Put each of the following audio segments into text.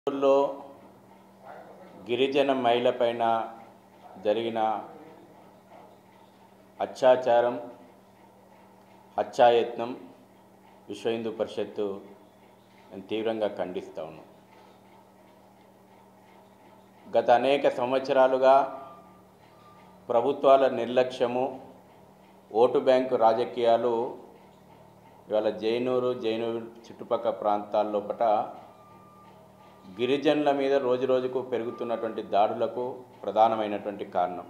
లో గిరిజన మహిళ పైన జరిగిన అత్యాచారం హత్యాయత్నం విశ్వ హిందూ పరిషత్తు నేను తీవ్రంగా ఖండిస్తా ఉన్నాను గత అనేక సంవత్సరాలుగా ప్రభుత్వాల నిర్లక్ష్యము ఓటు బ్యాంకు రాజకీయాలు ఇవాళ జైనూరు జైనూరు చుట్టుపక్కల ప్రాంతాల లోపల గిరిజనుల మీద రోజు రోజుకు పెరుగుతున్నటువంటి దాడులకు ప్రధానమైనటువంటి కారణం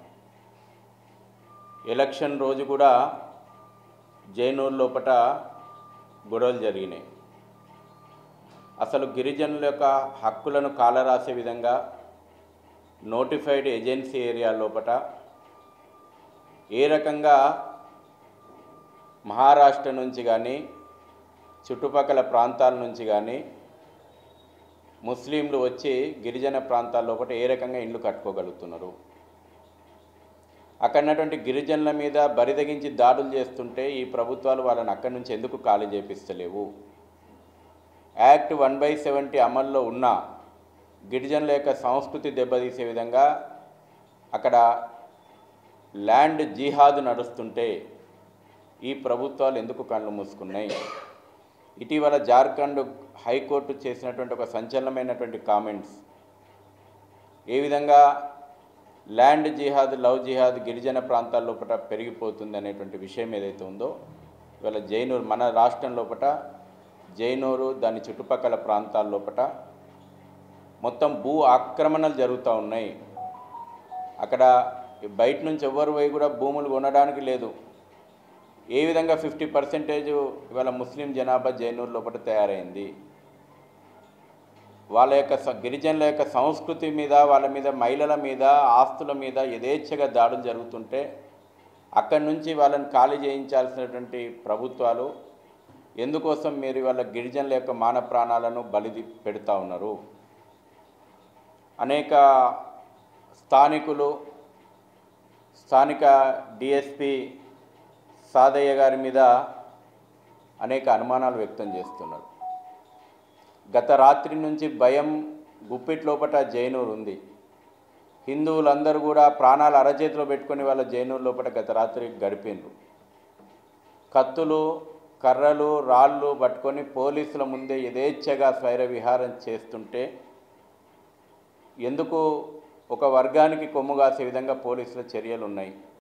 ఎలక్షన్ రోజు కూడా జైనూరు లోపల గొడవలు జరిగినాయి అసలు గిరిజనుల యొక్క హక్కులను కాలరాసే విధంగా నోటిఫైడ్ ఏజెన్సీ ఏరియా లోపల ఏ రకంగా మహారాష్ట్ర నుంచి కానీ చుట్టుపక్కల ప్రాంతాల నుంచి కానీ ముస్లింలు వచ్చి గిరిజన ప్రాంతాల లోపల ఏ రకంగా ఇండ్లు కట్టుకోగలుగుతున్నారు అక్కడ ఉన్నటువంటి గిరిజనుల మీద బరిదగించి దాడులు చేస్తుంటే ఈ ప్రభుత్వాలు వాళ్ళని అక్కడి నుంచి ఎందుకు ఖాళీ చేపిస్తలేవు యాక్ట్ వన్ బై సెవెంటీ అమల్లో ఉన్న గిరిజనుల యొక్క సంస్కృతి దెబ్బతీసే విధంగా అక్కడ ల్యాండ్ జిహాద్ నడుస్తుంటే ఈ ప్రభుత్వాలు ఎందుకు కళ్ళు మూసుకున్నాయి ఇటీవల జార్ఖండ్ హైకోర్టు చేసినటువంటి ఒక సంచలనమైనటువంటి కామెంట్స్ ఏ విధంగా ల్యాండ్ జిహాద్ లవ్ జిహాద్ గిరిజన ప్రాంతాల లోపల పెరిగిపోతుంది అనేటువంటి విషయం ఏదైతే ఉందో ఇవాళ జైనూరు మన రాష్ట్రం లోపల జైనూరు దాని చుట్టుపక్కల ప్రాంతాల లోపల మొత్తం భూ ఆక్రమణలు జరుగుతూ ఉన్నాయి అక్కడ బయట నుంచి ఎవరు పోయి కూడా భూములు కొనడానికి లేదు ఏ విధంగా ఫిఫ్టీ పర్సెంటేజ్ ఇవాళ ముస్లిం జనాభా జైనూరు లోపల తయారైంది వాళ్ళ యొక్క స- గిరిజనుల యొక్క సంస్కృతి మీద వాళ్ళ మీద మహిళల మీద ఆస్తుల మీద యథేచ్ఛగా దాడులు జరుగుతుంటే అక్కడి నుంచి వాళ్ళని ఖాళీ చేయించాల్సినటువంటి ప్రభుత్వాలు ఎందుకోసం మీరు వాళ్ళ గిరిజనుల యొక్క మాన ప్రాణాలను బలి పెడతా ఉన్నారు అనేక స్థానికులు స్థానిక డిఎస్పి సాదయ్య గారి మీద అనేక అనుమానాలు వ్యక్తం చేస్తున్నారు గత రాత్రి నుంచి భయం గుప్పిట్ లోపట జైనూరు ఉంది హిందువులందరూ కూడా ప్రాణాలు అరచేతిలో పెట్టుకొని వాళ్ళ జైనూరు లోపల గత రాత్రి గడిపిండ్రు కత్తులు కర్రలు రాళ్ళు పట్టుకొని పోలీసుల ముందే యథేచ్ఛగా స్వైర విహారం చేస్తుంటే ఎందుకు ఒక వర్గానికి కొమ్ము కాసే విధంగా పోలీసుల చర్యలు ఉన్నాయి